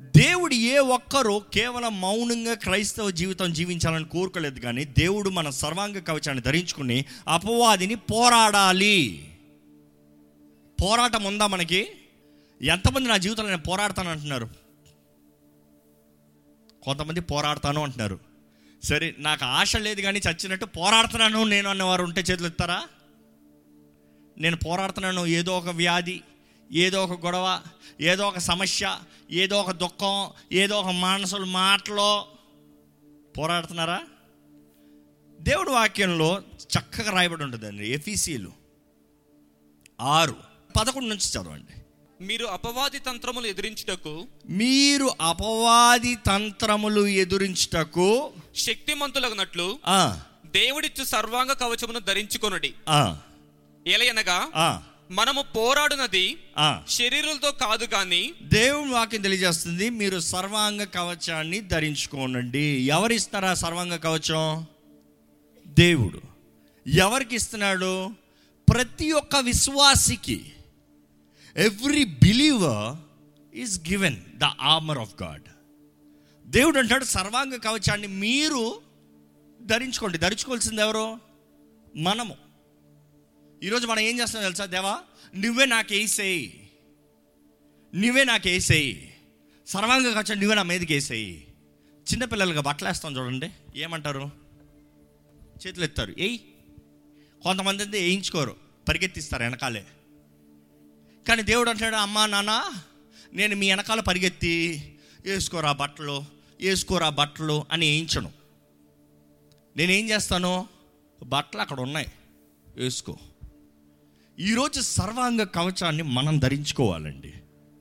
దేవుడు ఏ ఒక్కరూ కేవలం మౌనంగా క్రైస్తవ జీవితం జీవించాలని కోరుకోలేదు కానీ దేవుడు మన సర్వాంగ కవచాన్ని ధరించుకుని అపవాదిని పోరాడాలి పోరాటం ఉందా మనకి ఎంతమంది నా జీవితంలో నేను పోరాడతాను అంటున్నారు కొంతమంది పోరాడతాను అంటున్నారు సరే నాకు ఆశ లేదు కానీ చచ్చినట్టు పోరాడుతున్నాను నేను అన్నవారు ఉంటే చేతులు ఎత్తారా నేను పోరాడుతున్నాను ఏదో ఒక వ్యాధి ఏదో ఒక గొడవ ఏదో ఒక సమస్య ఏదో ఒక దుఃఖం ఏదో ఒక మానసుల మాటలో పోరాడుతున్నారా దేవుడి వాక్యంలో చక్కగా రాయబడి ఉంటుందండి ఎఫీసీలు ఆరు పదకొండు నుంచి చదవండి మీరు అపవాది తంత్రములు ఎదిరించుటకు మీరు అపవాది తంత్రములు ఎదురించుటకు శక్తిమంతులగునట్లు ఆ, దేవుడిచ్చు సర్వాంగ కవచమును ధరించుకొనుడి ఆ, ఎలయనగా ఆ, మనము పోరాడునది ఆ. శరీరులతో కాదు గాని దేవుని వాక్యం తెలియజేస్తుంది మీరు సర్వాంగ కవచాన్ని ధరించుకోనండి ఎవరు ఇస్తారా సర్వాంగ కవచం దేవుడు ఎవరికి ఇస్తున్నాడు ప్రతి ఒక్క విశ్వాసికి every believer is given the armour of God దేవుడు అంటాడు సర్వాంగ కవచాన్ని మీరు ధరించుకోండి ధరించుకోవాల్సింది ఎవరు మనము ఈరోజు మనం ఏం చేస్తాం తెలుసా దేవా నువ్వే నాకు వేసేయి నువ్వే నాకు వేసేయి సర్వాంగ కవచం నువ్వే నా మీదకి వేసేయి చిన్నపిల్లలుగా బట్టలు వేస్తాం చూడండి ఏమంటారు చేతులు ఎత్తారు ఏయ్ కొంతమంది అయితే వేయించుకోరు పరిగెత్తిస్తారు వెనకాలే కానీ దేవుడు అంటాడు అమ్మా నాన్న నేను మీ వెనకాల పరిగెత్తి వేసుకోరా బట్టలు వేసుకోరా బట్టలు అని వేయించను నేనేం చేస్తాను బట్టలు అక్కడ ఉన్నాయి వేసుకో ఈరోజు సర్వాంగ కవచాన్ని మనం ధరించుకోవాలండి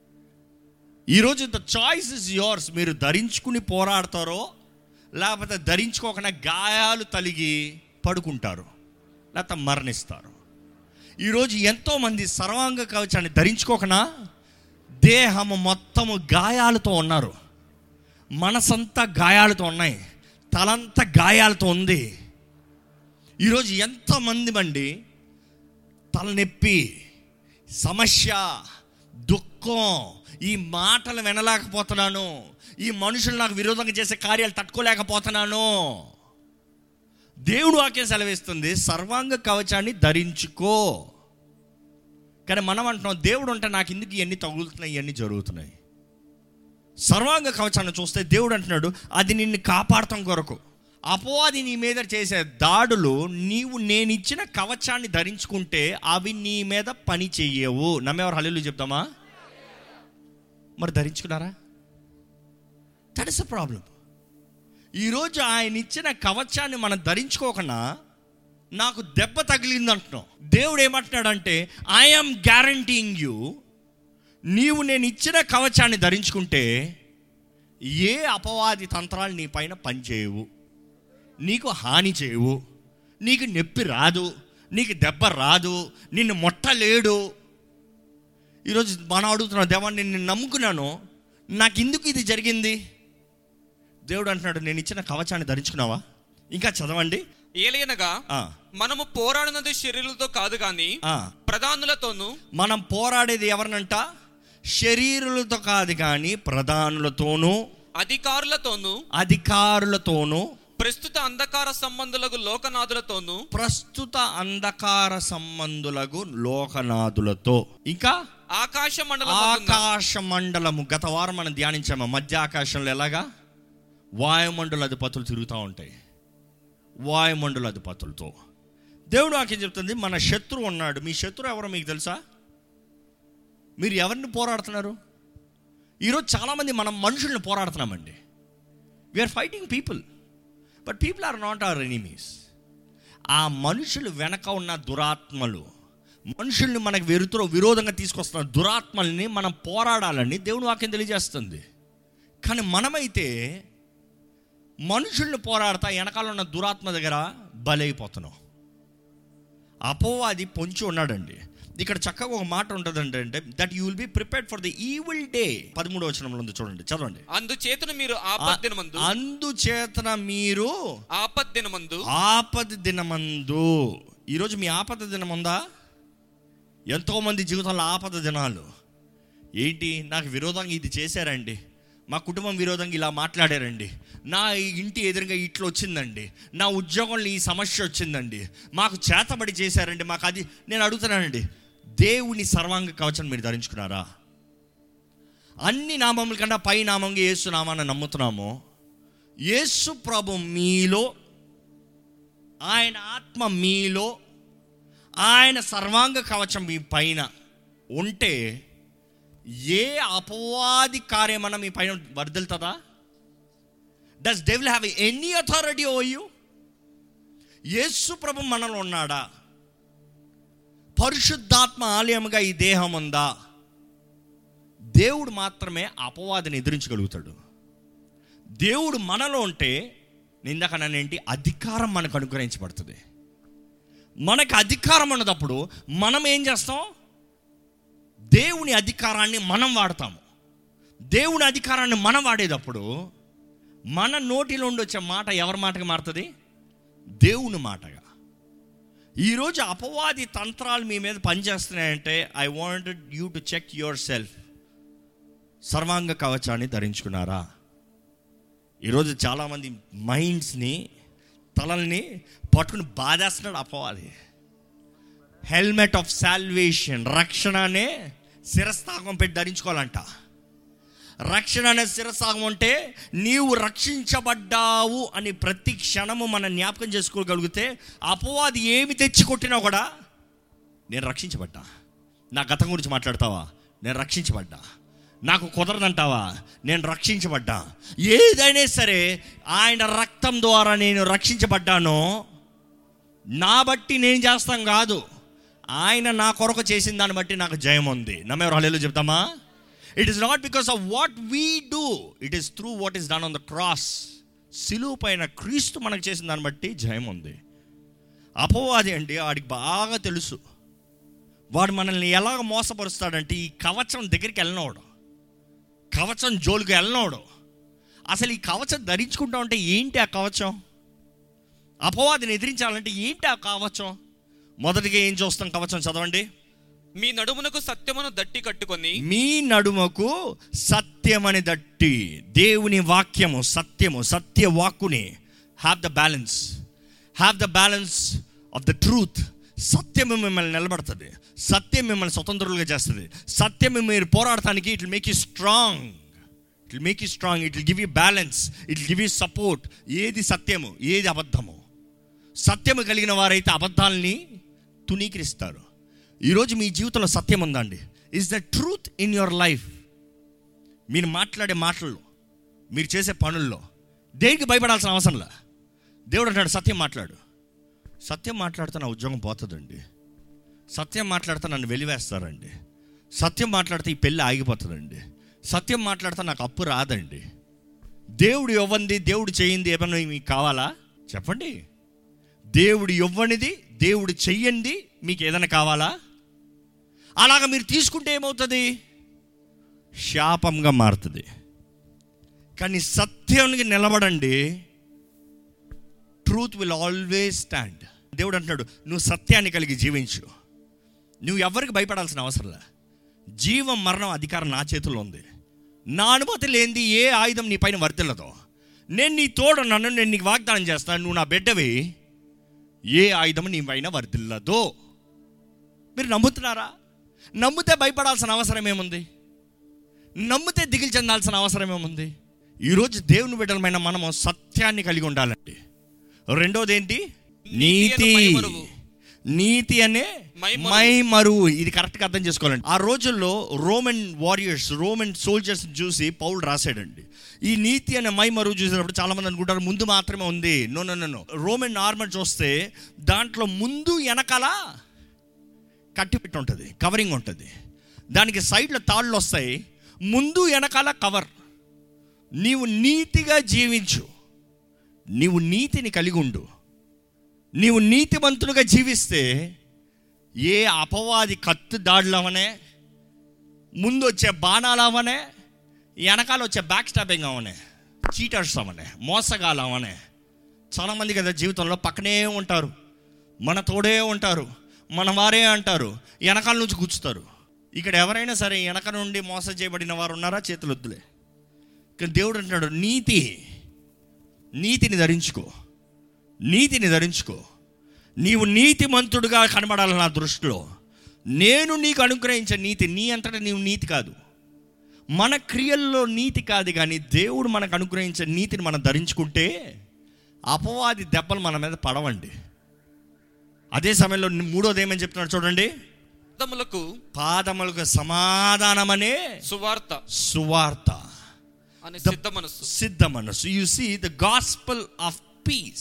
ఈరోజు ద చాయిస్ ఇస్ యోర్స్ మీరు ధరించుకుని పోరాడతారో లేకపోతే ధరించుకోకుండా గాయాలు తలిగి పడుకుంటారు లేకపోతే మరణిస్తారు ఈరోజు ఎంతోమంది సర్వాంగ కవచాన్ని ధరించుకోకనా దేహము మొత్తము గాయాలతో ఉన్నారు మనసంతా గాయాలతో ఉన్నాయి తలంతా గాయాలతో ఉంది ఈరోజు ఎంతమంది మండి తలనొప్పి సమస్య దుఃఖం ఈ మాటలు వినలేకపోతున్నాను ఈ మనుషులు నాకు విరోధంగా చేసే కార్యాలు తట్టుకోలేకపోతున్నాను దేవుడు వాక్యం సెలవిస్తుంది సర్వాంగ కవచాన్ని ధరించుకో కానీ మనం అంటున్నాం దేవుడు అంటే నాకు ఎందుకు ఇవన్నీ తగులుతున్నాయి ఇవన్నీ జరుగుతున్నాయి సర్వాంగ కవచాన్ని చూస్తే దేవుడు అంటున్నాడు అది నిన్ను కాపాడటం కొరకు అపవాది నీ మీద చేసే దాడులు నీవు నేను ఇచ్చిన కవచాన్ని ధరించుకుంటే అవి నీ మీద పని చెయ్యవు నమ్మేవారు హల్లు చెప్తామా మరి ధరించుకున్నారా దట్ ఇస్ అ ప్రాబ్లం ఈరోజు ఆయన ఇచ్చిన కవచాన్ని మనం ధరించుకోకుండా నాకు దెబ్బ తగిలింది అంటున్నాం దేవుడు ఏమంటున్నాడంటే ఐఎమ్ గ్యారంటీయింగ్ యూ నీవు నేను ఇచ్చిన కవచాన్ని ధరించుకుంటే ఏ అపవాది తంత్రాలు నీ పైన పనిచేయవు నీకు హాని చేయవు నీకు నొప్పి రాదు నీకు దెబ్బ రాదు నిన్ను మొట్టలేడు ఈరోజు మనం అడుగుతున్నాం దేవా నేను నమ్ముకున్నాను నాకు ఎందుకు ఇది జరిగింది దేవుడు అంటున్నాడు నేను ఇచ్చిన కవచాన్ని ధరించుకున్నావా ఇంకా చదవండి ఏలయనగా ఆ, మనము పోరాడినది శరీరులతో కాదు గాని ఆ. ప్రధానులతోనూ మనం పోరాడేది ఎవరినంట శరీరులతో కాదు కానీ ప్రధానులతోనూ అధికారులతోనూ అధికారులతోనూ ప్రస్తుత అంధకార సంబంధులకు లోకనాథులతోనూ ప్రస్తుత అంధకార సంబంధులకు లోకనాథులతో ఇంకా ఆకాశ మండలం ఆకాశ మండలము గత వారం మనం ధ్యానించాము మధ్య ఆకాశంలో ఎలాగా వాయుమండల అధిపతులు తిరుగుతూ ఉంటాయి వాయుమండల అధిపతులతో దేవుడు వాక్యం చెప్తుంది మన శత్రువు ఉన్నాడు మీ శత్రువు ఎవరో మీకు తెలుసా మీరు ఎవరిని పోరాడుతున్నారు ఈరోజు చాలామంది మనం మనుషుల్ని పోరాడుతున్నామండి we are fighting people but people are not our enemies ఆ మనుషులు వెనక ఉన్న దురాత్మలు మనుషుల్ని మనకు వెరుతురో విరోధంగా తీసుకొస్తున్న దురాత్మల్ని మనం పోరాడాలని దేవుని వాక్యం తెలియజేస్తుంది కానీ మనమైతే మనుషుల్ని పోరాడతా వెనకాల ఉన్న దురాత్మ దగ్గర బలైపోతున్నాం అపోవాది పొంచి ఉన్నాడండి ఇక్కడ చక్కగా ఒక మాట ఉంటుందండి అంటే that you will be prepared for the evil day పదమూడో వచనంలో ఉంది చూడండి చదవండి అందుచేతను మీరు ఆపద్దినమందు అందుచేతన మీరు ఆపద్దినమందు ఆపద దినమందు ఈరోజు మీ ఆపద దినం ఉందా ఎంతోమంది జీవితంలో ఆపద దినాలు ఏంటి నాకు విరోధంగా ఇది చేశారండి మా కుటుంబం విరోధంగా ఇలా మాట్లాడారండి నా ఇంటి ఎదురుగా ఇట్లా వచ్చిందండి నా ఉద్యోగంలో ఈ సమస్య వచ్చిందండి మాకు చేతబడి చేశారండి మాకు అది నేను అడుగుతున్నానండి దేవుని సర్వాంగ కవచం మీరు ధరించుకున్నారా అన్ని నామముల కన్నా పై నామంగా యేసు నామాన్ని నమ్ముతున్నాము యేసు ప్రభు మీలో ఆయన ఆత్మ మీలో ఆయన సర్వాంగ కవచం మీ పైన ఉంటే ఏ అపవాది కార్యమన్నా మీ పైన వర్దిల్తుందా does devil have any authority over you యేసు ప్రభు మనలో ఉన్నాడా పరిశుద్ధాత్మ ఆలయముగా ఈ దేహం ఉందా దేవుడు మాత్రమే అపవాదిని ఎదిరించగలుగుతాడు దేవుడు మనలో ఉంటే నిందాక ఏంటి అధికారం మనకు అనుగ్రహించబడుతుంది మనకు అధికారం ఉన్నదప్పుడు మనం ఏం చేస్తాం దేవుని అధికారాన్ని మనం వాడతాము దేవుని అధికారాన్ని మనం వాడేటప్పుడు మన నోటిలో ఉండి వచ్చే మాట ఎవరి మాటగా మారుతుంది దేవుని మాటగా ఈరోజు అపవాది తంత్రాలు మీ మీద పనిచేస్తున్నాయంటే I wanted you to check yourself సర్వాంగ కవచాన్ని ధరించుకున్నారా ఈరోజు చాలామంది మైండ్స్ని తలల్ని పట్టుకుని బాధేస్తున్నాడు అపవాది హెల్మెట్ ఆఫ్ సాల్వేషన్ రక్షణ అనే శిరస్థాగం పెట్టి ధరించుకోవాలంట రక్షణ అనే శిరస్థాగం అంటే నీవు రక్షించబడ్డావు అని ప్రతి క్షణము మనం జ్ఞాపకం చేసుకోగలిగితే అపవాది ఏమి తెచ్చి కొట్టినా కూడా నేను రక్షించబడ్డా నా గతం గురించి మాట్లాడతావా నేను రక్షించబడ్డా నాకు కుదరదంటావా నేను రక్షించబడ్డా ఏదైనా సరే ఆయన రక్తం ద్వారా నేను రక్షించబడ్డానో నా బట్టి నేను చేస్తాం కాదు ఆయన నా కొరకు చేసిన దాన్ని బట్టి నాకు జయం ఉంది నమ్మేవారు హలేలో చెప్తామా it is not because of what we do it is through what is done on the cross సిలువు పైన క్రీస్తు మనకు చేసిన దాన్ని బట్టి జయం ఉంది అపవాది అండి వాడికి బాగా తెలుసు వాడు మనల్ని ఎలాగ మోసపరుస్తాడంటే ఈ కవచం దగ్గరికి వెళ్ళినవాడు కవచం జోలికి వెళ్ళినవాడు అసలు ఈ కవచం ధరించుకుంటా ఉంటే ఏంటి ఆ కవచం అపవాదిని ఎదిరించాలంటే ఏంటి ఆ కవచం మొదటిగా ఏం చూస్తాం కవచం చదవండి మీ నడుమునకు సత్యమును దట్టి కట్టుకొని మీ నడుమకు సత్యమని దట్టి దేవుని వాక్యము సత్యము సత్య వాక్కుని have the balance have the balance of the truth సత్యము మిమ్మల్ని నిలబడుతుంది సత్యం మిమ్మల్ని స్వతంత్రులుగా చేస్తుంది సత్యం మీరు పోరాడటానికి it make you strong it make you strong it give you balance it give you support ఏది సత్యము ఏది అబద్ధము సత్యము కలిగిన వారైతే అబద్ధాలని తునీకరిస్తారు ఈరోజు మీ జీవితంలో సత్యం ఉందండి is the truth in your life మీరు మాట్లాడే మాటల్లో మీరు చేసే పనుల్లో దేనికి భయపడాల్సిన అవసరంలా దేవుడు అంటాడు సత్యం మాట్లాడు సత్యం మాట్లాడితే నా ఉద్యోగం పోతుందండి సత్యం మాట్లాడితే నన్ను వెలివేస్తారండి సత్యం మాట్లాడితే ఈ పెళ్ళి ఆగిపోతుందండి సత్యం మాట్లాడితే నాకు అప్పు రాదండి దేవుడు ఇవ్వంది దేవుడు చేయింది ఏమన్నా మీకు కావాలా చెప్పండి దేవుడు ఇవ్వనిది దేవుడు చెయ్యండి మీకు ఏదైనా కావాలా అలాగ మీరు తీసుకుంటే ఏమవుతుంది శాపంగా మారుతుంది కానీ సత్యానికి నిలబడండి ట్రూత్ విల్ ఆల్వేస్ స్టాండ్ దేవుడు అంటున్నాడు నువ్వు సత్యాన్ని కలిగి జీవించు నువ్వు ఎవరికి భయపడాల్సిన అవసరంలే జీవం మరణం అధికారం నా చేతుల్లో ఉంది నా అనుమతి లేనిది ఏ ఆయుధం నీ పైన వర్తిల్లదో నేను నీ తోడు నన్ను నేను నీకు వాగ్దానం చేస్తాను నువ్వు నా బిడ్డవి ఏ ఆయుధం నీ పైన వర్తిల్లదో మీరు నమ్ముతున్నారా నమ్మితే భయపడాల్సిన అవసరం ఏముంది నమ్మితే దిగులు చెందాల్సిన అవసరం ఏముంది ఈరోజు దేవుని బిడ్డలమైన మనము సత్యాన్ని కలిగి ఉండాలండి రెండోది ఏంటి నీతి నీతి అను మైమరువు. నీతి అనే మైమరువు. మై మరువు ఇది కరెక్ట్గా అర్థం చేసుకోవాలండి ఆ రోజుల్లో రోమన్ వారియర్స్ రోమన్ సోల్జర్స్ చూసి పౌల్ రాశాడండి ఈ నీతి అనే మై మరువు చూసినప్పుడు చాలా మంది అనుకుంటారు ముందు మాత్రమే ఉంది no no no Roman armour చూస్తే దాంట్లో ముందు వెనకాల కట్టి పెట్టి ఉంటుంది కవరింగ్ ఉంటుంది దానికి సైడ్లో తాళ్ళు వస్తాయి ముందు వెనకాల కవర్ నీవు నీతిగా జీవించు నీవు నీతిని కలిగి ఉండు నీవు నీతిమంతులుగా జీవిస్తే ఏ అపవాది కత్తు దాడులవనే ముందు వచ్చే బాణాలు అవనే వెనకాల వచ్చే బ్యాక్ స్టాపింగ్ అవనే చీటర్స్ అవనే మోసగాలు అవనే చాలామంది కదా జీవితంలో పక్కనే ఉంటారు మన తోడే ఉంటారు మన వారే అంటారు వెనకాల నుంచి కూర్చుతారు ఇక్కడ ఎవరైనా సరే వెనక నుండి మోసం చేయబడిన వారు ఉన్నారా చేతులు వద్దులే కానీ దేవుడు అంటున్నాడు నీతి నీతిని ధరించుకో నీతిని ధరించుకో నీవు నీతిమంతుడుగా కనబడాలి నా దృష్టిలో నేను నీకు అనుగ్రహించే నీతి నీ అంతటా నీవు నీతి కాదు మన క్రియల్లో నీతి కాదు కానీ దేవుడు మనకు అనుగ్రహించే నీతిని మనం ధరించుకుంటే అపవాది దెబ్బలు మన మీద పడవండి అదే సమయంలో మూడోది ఏమని చెప్తున్నాడు చూడండి పాదములకు పాదములకు సమాధానమనే సువార్త సువార్త అనే The- సిద్ధ మనస్సు సిద్ధ మనస్సు you see the gospel of peace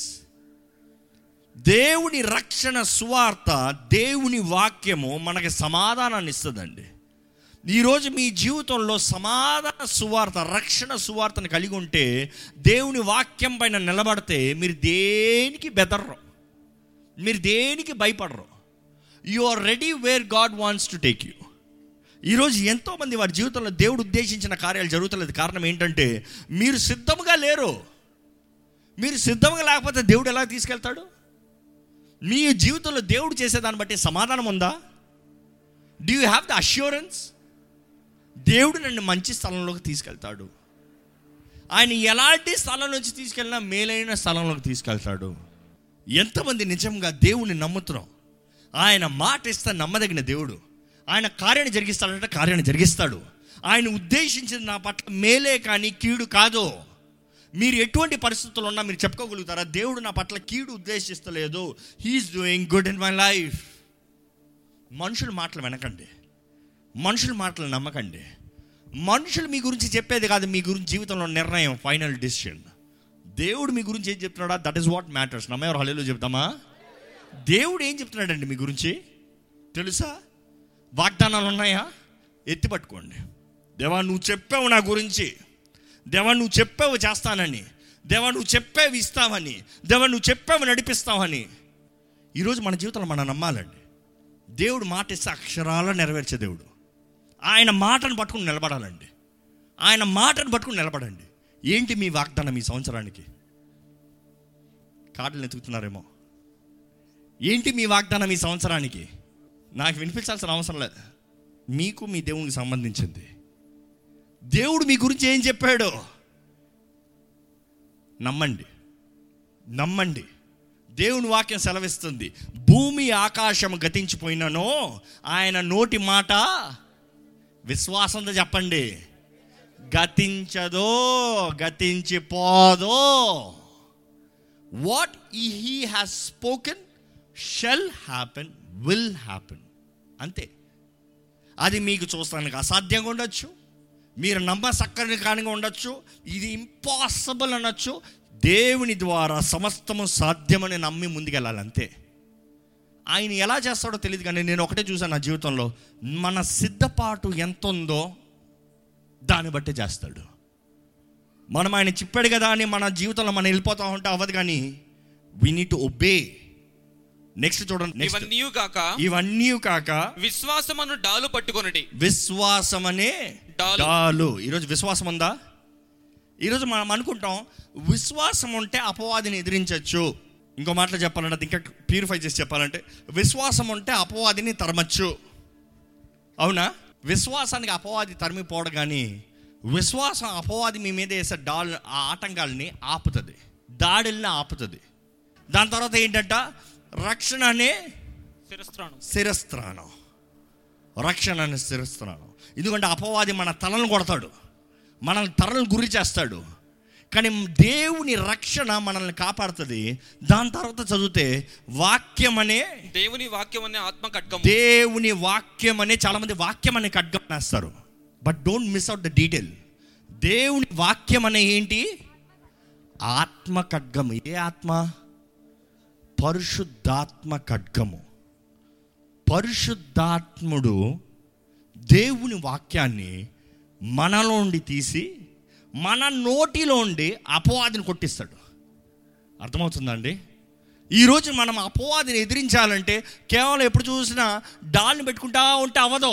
దేవుని రక్షణ సువార్త దేవుని వాక్యము మనకి సమాధానాన్ని ఇస్తుందండి ఈరోజు మీ జీవితంలో సమాధాన సువార్త రక్షణ సువార్తను కలిగి ఉంటే దేవుని వాక్యం పైన నిలబడితే మీరు దేనికి బెదర్రు మీరు దేనికి భయపడరు you are ready where God wants to take you ఈరోజు ఎంతోమంది వారి జీవితంలో దేవుడు ఉద్దేశించిన కార్యాలు జరుగుతలేదు కారణం ఏంటంటే మీరు సిద్ధంగా లేరు మీరు సిద్ధంగా లేకపోతే దేవుడు ఎలా తీసుకెళ్తాడు మీ జీవితంలో దేవుడు చేసేదాన్ని బట్టి సమాధానం ఉందా do you have the assurance దేవుడు నన్ను మంచి స్థలంలోకి తీసుకెళ్తాడు ఆయన ఎలాంటి స్థలం నుంచి తీసుకెళ్ళినా మేలైన స్థలంలోకి తీసుకెళ్తాడు ఎంతమంది నిజంగా దేవుణ్ణి నమ్ముతున్నాం ఆయన మాట ఇస్తే నమ్మదగిన దేవుడు ఆయన కార్యాన్ని జరిగిస్తాడంటే కార్యాన్ని జరిగిస్తాడు ఆయన ఉద్దేశించింది నా పట్ల మేలే కానీ కీడు కాదు మీరు ఎటువంటి పరిస్థితుల్లో ఉన్నా మీరు చెప్పుకోగలుగుతారా దేవుడు నా పట్ల కీడు ఉద్దేశిస్తలేదు he is doing good in my life మనుషుల మాటలు వినకండి మనుషుల మాటలు నమ్మకండి మనుషులు మీ గురించి చెప్పేది కాదు మీ గురించి జీవితంలో నిర్ణయం ఫైనల్ డిసిషన్ దేవుడు మీ గురించి ఏం చెప్తున్నాడా దట్ ఈస్ వాట్ మ్యాటర్స్ నమ్మేవారు హలేలో చెప్తామా దేవుడు ఏం చెప్తున్నాడండి మీ గురించి తెలుసా వాగ్దానాలు ఉన్నాయా ఎత్తి పట్టుకోండి దేవా నువ్వు చెప్పావు నా గురించి దేవా నువ్వు చెప్పావు చేస్తానని దేవా నువ్వు చెప్పావు ఇస్తావని దేవా నువ్వు చెప్పావు నడిపిస్తావని ఈరోజు మన జీవితంలో మనం నమ్మాలండి దేవుడు మాట ఇస్తే అక్షరాల నెరవేర్చే దేవుడు ఆయన మాటను పట్టుకుని నిలబడాలండి ఆయన మాటను పట్టుకుని నిలబడండి ఏంటి మీ వాగ్దానం ఈ సంవత్సరానికి కార్డులు ఎతుకుతున్నారేమో ఏంటి మీ వాగ్దానం ఈ సంవత్సరానికి నాకు వినిపించాల్సిన అవసరం లేదు మీకు మీ దేవునికి సంబంధించింది దేవుడు మీ గురించి ఏం చెప్పాడు నమ్మండి నమ్మండి దేవుని వాక్యం సెలవిస్తుంది భూమి ఆకాశం గతించిపోయినను ఆయన నోటి మాట విశ్వాసంతో చెప్పండి గతించదో గతించిపోదో what he has spoken shall happen will happen అంతే అది మీకు చూస్తానికి అసాధ్యంగా ఉండొచ్చు మీరు నమ్మ సక్కని కానిగా ఉండొచ్చు ఇది ఇంపాసిబుల్ అనొచ్చు దేవుని ద్వారా సమస్తము సాధ్యమని నమ్మి ముందుకెళ్ళాలి అంతే ఆయన ఎలా చేస్తాడో తెలియదు కానీ నేను ఒకటే చూసాను నా జీవితంలో మన సిద్ధపాటు ఎంత ఉందో దాన్ని బట్టి చేస్తాడు మనం ఆయన చెప్పాడు కదా అని మన జీవితంలో మనం వెళ్ళిపోతా ఉంటే అవ్వదు కానీ we need to obey next చూడండి నెక్స్ట్ ఇవన్నీ కాక ఇవన్నీ కాక విశ్వాసమును డాలు పట్టుకొనుడి విశ్వాసం అనే డాలు. డాలు ఈరోజు విశ్వాసం ఉందా ఈరోజు మనం అనుకుంటాం విశ్వాసం ఉంటే అపవాదిని ఎదిరించవచ్చు ఇంకో మాటలో చెప్పాలంటే అది ఇంకా ప్యూరిఫై చేసి చెప్పాలంటే విశ్వాసం ఉంటే అపవాదిని తరమచ్చు అవునా విశ్వాసానికి అపవాది తరిమిపోవడం కానీ విశ్వాసం అపవాది మీ మీద వేసే డాల్ ఆ ఆటంకాలని ఆపుతుంది దాడుల్ని ఆపుతుంది దాని తర్వాత ఏంటంట రక్షణ అనే శిరస్త్రాణం శిరస్త్రాణం రక్షణ అనే శిరస్త్రాణం ఎందుకంటే అపవాది మన తలను కొడతాడు మనల్ని తరలను గురి చేస్తాడు కానీ దేవుని రక్షణ మనల్ని కాపాడుతుంది దాని తర్వాత చదివితే వాక్యం అనే దేవుని వాక్యం అనే ఆత్మ ఖడ్గం దేవుని వాక్యం అనే చాలా మంది వాక్యం అనే ఖడ్గం వేస్తారు but don't miss out the detail దేవుని వాక్యం అనే ఏంటి ఆత్మ ఖడ్గము ఏ ఆత్మ పరిశుద్ధాత్మ ఖడ్గము పరిశుద్ధాత్ముడు దేవుని వాక్యాన్ని మనలోండి తీసి మన నోటిలోండి అపవాదిని కొట్టిస్తాడు అర్థమవుతుందండి ఈరోజు మనం అపవాదిని ఎదిరించాలంటే కేవలం ఎప్పుడు చూసినా డాల్ని పెట్టుకుంటా ఉంటే అవ్వదు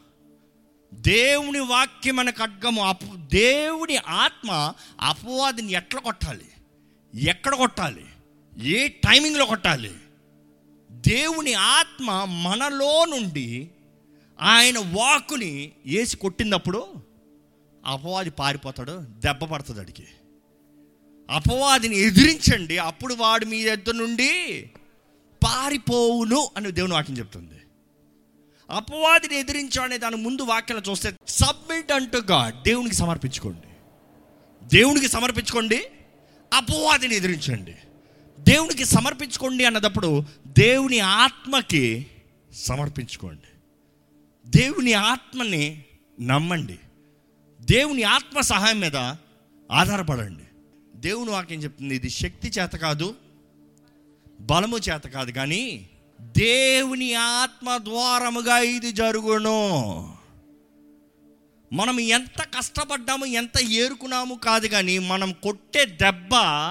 దేవుని వాక్యం అనే ఖడ్గము అప దేవుని ఆత్మ అపవాదిని ఎట్లా కొట్టాలి ఎక్కడ కొట్టాలి ఏ టైమింగ్లో కొట్టాలి దేవుని ఆత్మ మనలో నుండి ఆయన వాక్కుని వేసి కొట్టినప్పుడు అపవాది పారిపోతాడు దెబ్బ పడుతుంది అడిగి అపవాదిని ఎదిరించండి అప్పుడు వాడు మీ దగ్గర నుండి పారిపోవును అని దేవుని వాక్యం చెప్తుంది అపవాదిని ఎదిరించు అనే దాని ముందు వాక్యాలు చూస్తే సబ్మిట్ అంటూ గాడ్ దేవునికి సమర్పించుకోండి దేవునికి సమర్పించుకోండి అపవాదిని ఎదిరించండి దేవునికి సమర్పించుకోండి అన్నదప్పుడు దేవుని ఆత్మకి సమర్పించుకోండి దేవుని ఆత్మని నమ్మండి దేవుని ఆత్మ సహాయం మీద ఆధారపడండి దేవుని వాక్యం చెప్తుంది ఇది శక్తి చేత కాదు బలము చేత కాదు కానీ దేవుని ఆత్మ ద్వారముగా ఇది జరుగును మనం ఎంత కష్టపడ్డాము ఎంత ఏరుకున్నాము కాదు కానీ మనం కొట్టే దెబ్బ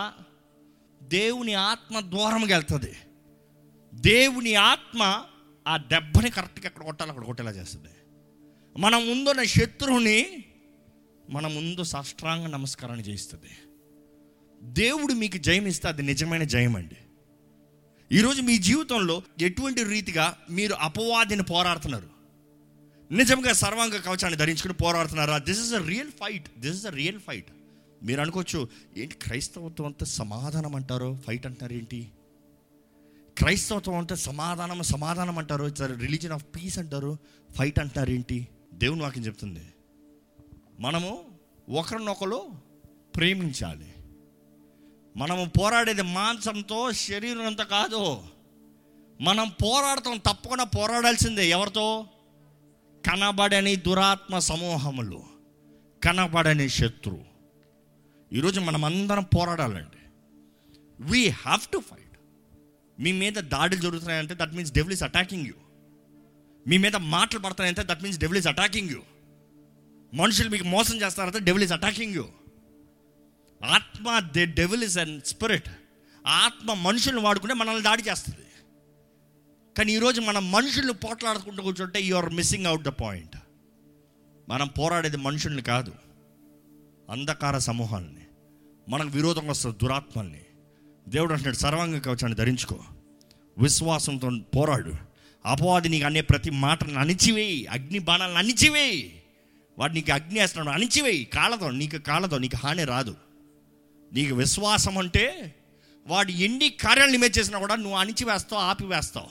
దేవుని ఆత్మ ద్వారముగా వెళ్తుంది దేవుని ఆత్మ ఆ దెబ్బని కరెక్ట్గా ఎక్కడ కొట్టాలి అక్కడ కొట్టేలా చేస్తుంది మన ముందున్న శత్రువుని మన ముందు సాష్టాంగ నమస్కారాన్ని చేయిస్తుంది దేవుడు మీకు జయం ఇస్తే అది నిజమైన జయం అండి ఈరోజు మీ జీవితంలో ఎటువంటి రీతిగా మీరు అపవాదిని పోరాడుతున్నారు నిజంగా సర్వాంగ కవచాన్ని ధరించుకుని పోరాడుతున్నారా this is a real fight this is a real fight మీరు అనుకోవచ్చు ఏంటి క్రైస్తవత్వం అంతా సమాధానం అంటారు ఫైట్ అంటారు ఏంటి క్రైస్తవత్వం అంటే సమాధానం సమాధానం అంటారు ఇట్స్ రిలీజన్ ఆఫ్ పీస్ అంటారు ఫైట్ అంటారు ఏంటి దేవుని వాక్యం చెప్తుంది మనము ఒకరినొకరు ప్రేమించాలి మనము పోరాడేది మాంసంతో శరీరంతో కాదు మనం పోరాడతాం తప్పకుండా పోరాడాల్సిందే ఎవరితో కనబడని దురాత్మ సమూహములు కనబడని శత్రు ఈరోజు మనం అందరం పోరాడాలండి వీ హ్యావ్ టు ఫైట్ మీ మీద దాడులు జరుగుతున్నాయంటే that means devil is attacking you మీ మీద మాటలు పడుతున్నాయంటే that means devil is attacking you మనుషులు మీకు మోసం చేస్తారంటే డెవిల్ ఇస్ అటాకింగ్ యూ ఆత్మ the devil is an spirit ఆత్మ మనుషులను వాడుకుంటే మనల్ని దాడి చేస్తుంది కానీ ఈరోజు మనం మనుషులను పోట్లాడుకుంటూ కూర్చుంటే you are missing out the point మనం పోరాడేది మనుషుల్ని కాదు అంధకార సమూహాలని మనకు విరోధంగా వస్తుంది దురాత్మల్ని దేవుడు అంటున్నాడు సర్వాంగ కవచాన్ని ధరించుకో విశ్వాసంతో పోరాడు అపవాది నీకు అనే ప్రతి మాటను అణిచివేయి అగ్ని బాణాలను అణిచివేయి వాడు నీకు అగ్ని వేస్తున్నాడు అణిచివేయి కాళ్ళతో నీకు కాళ్ళతో నీకు హాని రాదు నీకు విశ్వాసం అంటే వాడు ఎన్ని కార్యాలు నిమే చేసినా కూడా నువ్వు అణిచివేస్తావు ఆపివేస్తావు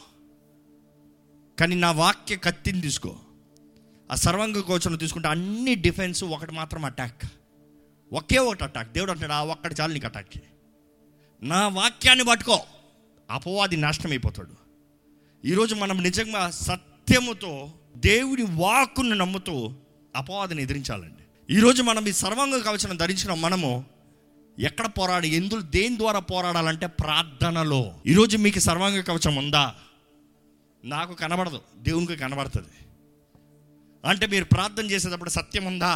కానీ నా వాక్య కత్తిని తీసుకో ఆ సర్వంగ కోచను తీసుకుంటే అన్ని డిఫెన్స్ ఒకటి మాత్రం అటాక్ ఒకే ఒకటి అటాక్ దేవుడు అంటాడు ఆ ఒక్కటి చాలు నీకు అటాక్ నా వాక్యాన్ని పట్టుకో అపవాది నాశనం అయిపోతాడు ఈరోజు మనం నిజంగా సత్యముతో దేవుడి వాక్కును నమ్ముతూ అపవాదిని ఎదిరించాలండి ఈరోజు మనం ఈ సర్వంగ కవచనం ధరించిన మనము ఎక్కడ పోరాడి ఎందులో దేని ద్వారా పోరాడాలంటే ప్రార్థనలో ఈరోజు మీకు సర్వాంగ కవచం ఉందా నాకు కనబడదు దేవునికి కనబడుతుంది అంటే మీరు ప్రార్థన చేసేటప్పుడు సత్యం ఉందా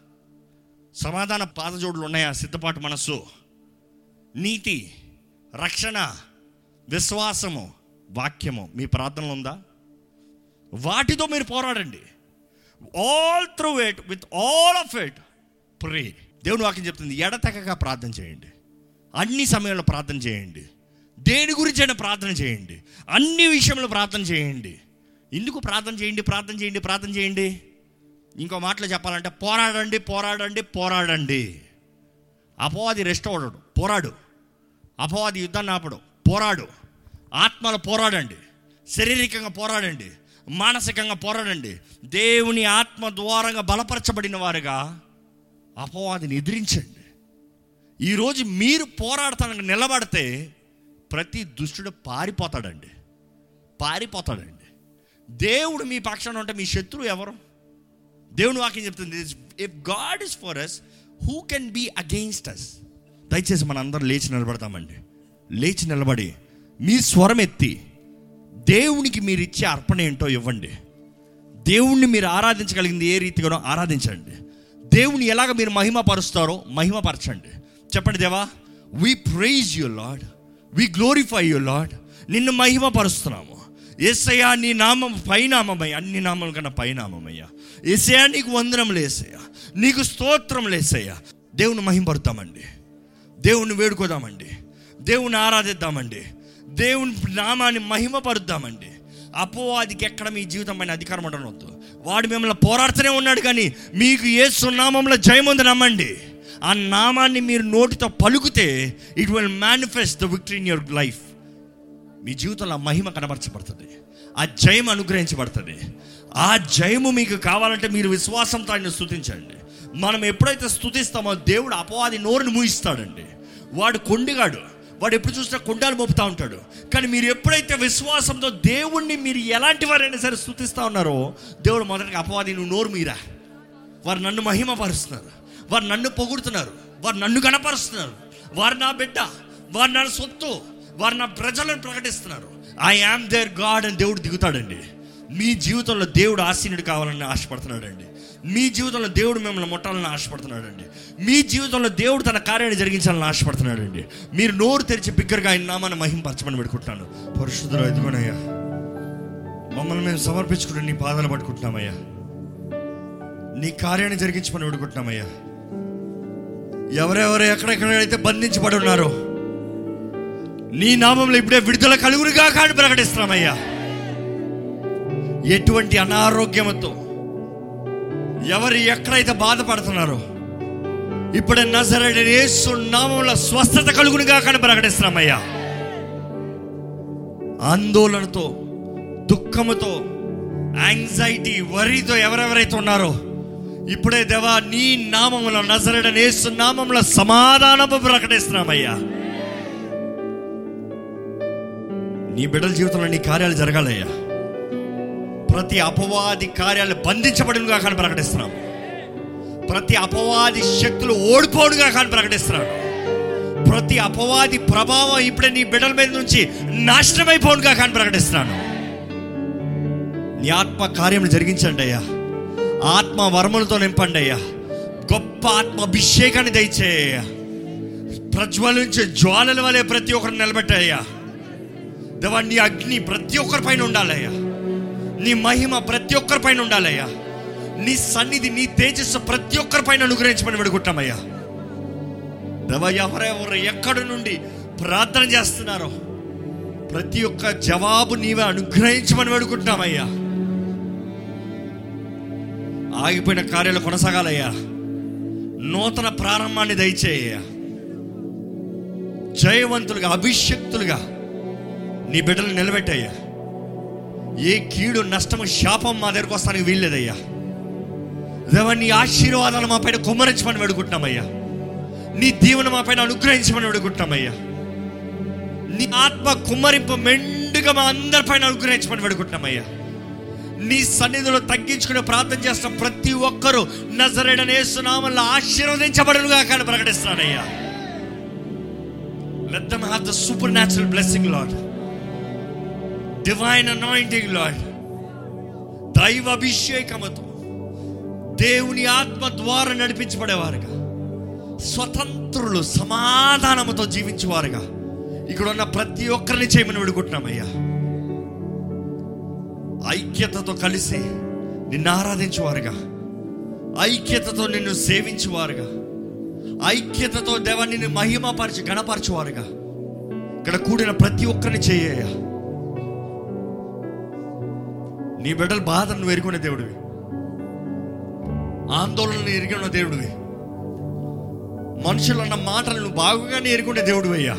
సమాధాన పాదజోడులు ఉన్నాయా సిద్ధపాటు మనస్సు నీతి రక్షణ విశ్వాసము వాక్యము మీ ప్రార్థనలో ఉందా వాటితో మీరు పోరాడండి all through it with all of it pray దేవుని వాక్యం చెప్తుంది ఎడతెగక ప్రార్థన చేయండి అన్ని సమయంలో ప్రార్థన చేయండి దేని గురించైనా ప్రార్థన చేయండి అన్ని విషయంలో ప్రార్థన చేయండి ఎందుకు ప్రార్థన చేయండి ప్రార్థన చేయండి ప్రార్థన చేయండి ఇంకో మాటలో చెప్పాలంటే పోరాడండి పోరాడండి పోరాడండి అపవాది రెస్ట్ అవ్వడు పోరాడు అపవాది యుద్ధాన్ని ఆపడు పోరాడు ఆత్మలో పోరాడండి శారీరకంగా పోరాడండి మానసికంగా పోరాడండి దేవుని ఆత్మ ద్వారంగా బలపరచబడిన వారుగా అపవాదిని ఎదిరించండి ఈరోజు మీరు పోరాడతానికి నిలబడితే ప్రతి దుష్టుడు పారిపోతాడండి పారిపోతాడండి దేవుడు మీ పక్షాన ఉంటే మీ శత్రువు ఎవరు దేవుని వాక్యం చెప్తుంది if God is for us who can be against us దయచేసి మన అందరం లేచి నిలబడతామండి లేచి నిలబడి మీ స్వరం ఎత్తి దేవునికి మీరు ఇచ్చే అర్పణ ఏంటో ఇవ్వండి దేవుణ్ణి మీరు ఆరాధించగలిగింది ఏ రీతిగానో ఆరాధించండి దేవుని ఎలాగ మీరు మహిమపరుస్తారో మహిమపరచండి చెప్పండి దేవా we praise you lord we glorify you lord నిన్ను మహిమపరుస్తున్నాము ఏసయ్యా నీ నామం పైనామమయ్య అన్ని నామం కన్నా పైనామమయ్యా ఏసయ్యా నీకు వందనం లేసయ్యా నీకు స్తోత్రం లేసయ్యా దేవుని మహిమపరుతామండి దేవుణ్ణి వేడుకోదామండి దేవుని ఆరాధిద్దామండి దేవుని నామాన్ని మహిమపరుద్దామండి అపోవాదికి ఎక్కడ మీ జీవితం పైన అధికారం ఉండనవద్దు వాడు మిమ్మల్ని పోరాడుతూనే ఉన్నాడు కానీ మీకు ఏ సున్నామంలో జయం ఉంది నమ్మండి ఆ నామాన్ని మీరు నోటితో పలుకుతే it will manifest the victory in your life మీ జీవితంలో ఆ మహిమ కనబరచబడుతుంది ఆ జయం అనుగ్రహించబడుతుంది ఆ జయము మీకు కావాలంటే మీరు విశ్వాసంతో ఆయన స్థుతించండి మనం ఎప్పుడైతే స్థుతిస్తామో దేవుడు అపవాది నోరుని మూయిస్తాడండి వాడు కొండిగాడు వాడు ఎప్పుడు చూసినా కొండాలు మోపుతా ఉంటాడు కానీ మీరు ఎప్పుడైతే విశ్వాసంతో దేవుణ్ణి మీరు ఎలాంటి వారైనా సరే స్థుతిస్తా ఉన్నారో దేవుడు మొదటిగా అపవాది నువ్వు నోరు మీరా వారు నన్ను మహిమపరుస్తున్నారు వారు నన్ను పొగుడుతున్నారు వారు నన్ను గణపరుస్తున్నారు వారు నా బిడ్డ వారు నా సొత్తు వారు నా ప్రజలను ప్రకటిస్తున్నారు ఐ యామ్ దేర్ గాడ్ అని దేవుడు దిగుతాడండి మీ జీవితంలో దేవుడు ఆసీనుడు కావాలని ఆశపడుతున్నాడండి మీ జీవితంలో దేవుడు మిమ్మల్ని ముట్టాలని ఆశపడుతున్నాడండి మీ జీవితంలో దేవుడు తన కార్యాన్ని జరిగించాలని ఆశపడుతున్నాడండి మీరు నోరు తెరిచి బిగ్గరగా ఆయన నామాన్ని మహింపరచమని పెట్టుకుంటున్నాను పరిశుద్ధులు ఎదుగునయ్యా మమ్మల్ని మేము సమర్పించుకుంటూ నీ పాదాలు పట్టుకుంటున్నామయ్యా నీ కార్యాన్ని జరిగించమని వేడుకుంటున్నామయ్యా ఎవరెవరు ఎక్కడెక్కడైతే బంధించబడి ఉన్నారో నీ నామంలో ఇప్పుడే విడుదల కలుగురుగా కాని ప్రకటిస్తున్నామయ్యా ఎటువంటి అనారోగ్యంతో ఎవరు ఎక్కడైతే బాధపడుతున్నారో ఇప్పుడే నజరడి యేసు నామంలో స్వస్థత కలుగునుగా కానీ ప్రకటిస్తున్నామయ్యా ఆందోళనతో దుఃఖముతో యాంగ్జైటీ వరితో ఎవరెవరైతే ఉన్నారో ఇప్పుడే దేవా నీ నామంలో నజరడని యేసు నామంలో సమాధానము ప్రకటిస్తున్నామయ్యా నీ బిడ్డల జీవితంలో నీ కార్యాలు జరగాలయ్యా ప్రతి అపవాది కార్యాలు బంధించబడినగా కానీ ప్రకటిస్తున్నాం ప్రతి అపవాది శక్తులు ఓడిపోడుగా కానీ ప్రకటిస్తున్నాను ప్రతి అపవాది ప్రభావం ఇప్పుడే నీ బిడ్డల మీద నుంచి నాశనమైపోనుగా కానీ ప్రకటిస్తున్నాను నీ ఆత్మ కార్యములు జరిగించండి అయ్యా ఆత్మ వరములతో నింపండి అయ్యా గొప్ప ఆత్మ అభిషేకాన్ని దయచేయ్యా ప్రజ్వలించే జ్వాలల వలె ప్రతి ఒక్కరిని నిలబెట్టాయ్యా దేవా నీ అగ్ని ప్రతి ఒక్కరి పైన ఉండాలయ్యా నీ మహిమ ప్రతి ఒక్కరి పైన ఉండాలయ్యా నీ సన్నిధి నీ తేజస్సు ప్రతి ఒక్కరి పైన అనుగ్రహించమని పెడుకుంటామయ్యా దేవా ఎవరెవరు ఎక్కడి నుండి ప్రార్థన చేస్తున్నారో ప్రతి ఒక్క జవాబు నీవే అనుగ్రహించమని వేడుకుంటున్నామయ్యా ఆగిపోయిన కార్యాలు కొనసాగాలయ్యా నూతన ప్రారంభాన్ని దయచేయ్యా జయవంతులుగా అభిషక్తులుగా నీ బిడ్డలు నిలబెట్టయ్యా ఏ కీడు నష్టము శాపం మా దగ్గరకు వస్తానికి వీల్లేదయ్యా దేవా నీ ఆశీర్వాదాలు మా పైన కుమ్మరించమని వేడుకుంటున్నామయ్యా నీ దీవెన మా పైన అనుగ్రహించమని వేడుకుంటున్నామయ్యా నీ ఆత్మ కుమ్మరింపు మెండుగా మా అందరి పైన అనుగ్రహించమని వేడుకుంటున్నామయ్యా నీ సన్నిధిలో తగ్గించుకుని ప్రార్థన చేస్తున్న ప్రతి ఒక్కరూ నజరేడనే సునామల్లో ఆశీర్వదించబడునుగా కానీ ప్రకటిస్తున్నానయ్యా let them have the supernatural blessing lord divine anointing lord దైవ అభిషేకముతో దేవుని ఆత్మ ద్వారా నడిపించబడేవారుగా స్వతంత్రులు సమాధానముతో జీవించేవారుగా ఇక్కడ ఉన్న ప్రతి ఒక్కరిని చేయమని వేడుకుంటున్నామయ్యా ఐక్యతతో కలిసి నిన్ను ఆరాధించేవారుగా ఐక్యతతో నిన్ను సేవించేవారుగా ఐక్యతతో దేవ నిన్ను మహిమపరిచి గణపరచువారుగా ఇక్కడ కూడిన ప్రతి ఒక్కరిని చేయ నీ బిడ్డల బాధను నువ్వు ఎరుగున్న దేవుడివి ఆందోళనను ఎరిగిన దేవుడివి మనుషులు అన్న మాటలు నువ్వు బాగుగానే ఎరుగుండే దేవుడు అయ్యా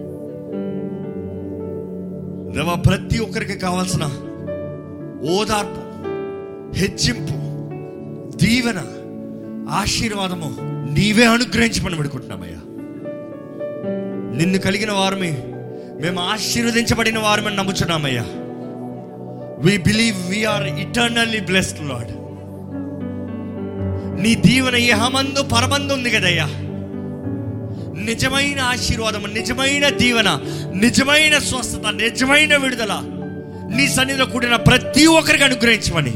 దేవా ప్రతి ఒక్కరికి కావాల్సిన ఓదార్పు హెచ్చింపు దీవెన ఆశీర్వాదము నీవే అనుగ్రహించమని పెడుకుంటున్నామయ్యా నిన్ను కలిగిన వారమే మేము ఆశీర్వదించబడిన వారమని నమ్ముచున్నామయ్యా we believe we are eternally blessed lord నీ దీవెన ఇహమందు పరమందు ఉంది కదయ్యా నిజమైన ఆశీర్వాదం నిజమైన దీవెన నిజమైన స్వస్థత నిజమైన విడుదల నీ సన్నిధిలో కూడిన ప్రతి ఒక్కరికి అనుగ్రహించమని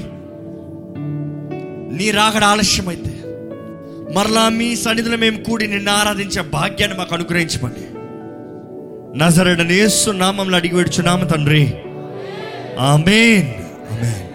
నీ రాకడ ఆలస్యమైతే మరలా మీ సన్నిధిలో మేము కూడి నిన్ను ఆరాధించే భాగ్యాన్ని మాకు అనుగ్రహించమని నజరడని యేసు నామంలో అడిగి వేడుచున్నాము తండ్రి ఆమెన్ ఆమెన్